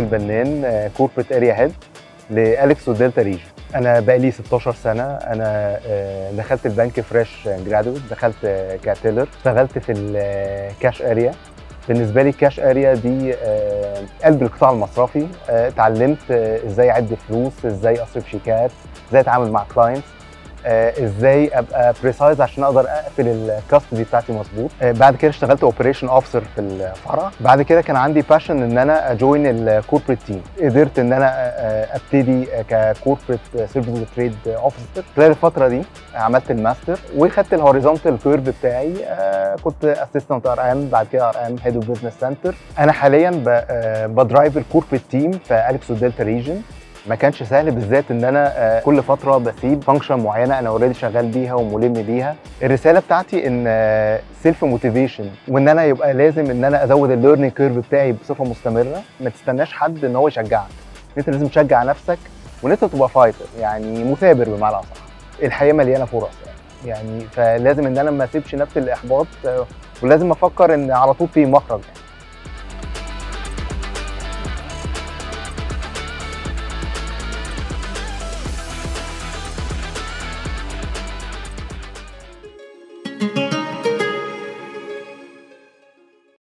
البنان كوربريت اريا هيد لاليكس ودلتا ريجن انا بقالي 16 سنه انا آه، دخلت البنك فريش جرادويت دخلت آه، كتيلر اشتغلت في الكاش اريا بالنسبه لي الكاش اريا دي آه، قلب القطاع المصرفي آه، اتعلمت آه، ازاي اعد فلوس ازاي اصرف شيكات ازاي اتعامل مع كلاينتس ازاي ابقى بريسايز عشان اقدر اقفل الكاستدي بتاعتي مظبوط آه، بعد كده اشتغلت اوبريشن اوفيسر في الفرع بعد كده كان عندي باشن ان انا اجوين الكوربريت تيم قدرت ان انا آه، ابتدي ككوربريت سيرفيس تريد اوفيسر خلال الفتره دي عملت الماستر وخدت الهوريزونتال كيرف بتاعي آه، كنت اسيستنت ار ام بعد كده ار ام هيد اوف بزنس سنتر انا حاليا ب- آه، بدرايف الكوربريت تيم في اليكس ودلتا ريجن ما كانش سهل بالذات ان انا آه، كل فتره بسيب فانكشن معينه انا اوريدي شغال بيها وملم بيها الرساله بتاعتي ان سيلف موتيفيشن وان انا يبقى لازم ان انا ازود الليرنينج كيرف بتاعي بصفه مستمره ما تستناش حد ان هو يشجعك انت لازم تشجع نفسك وان انت تبقى فايتر يعني مثابر بمعنى اصح الحياه مليانه فرص يعني يعني فلازم ان انا ما اسيبش نفسي الاحباط آه، ولازم افكر ان على طول في مخرج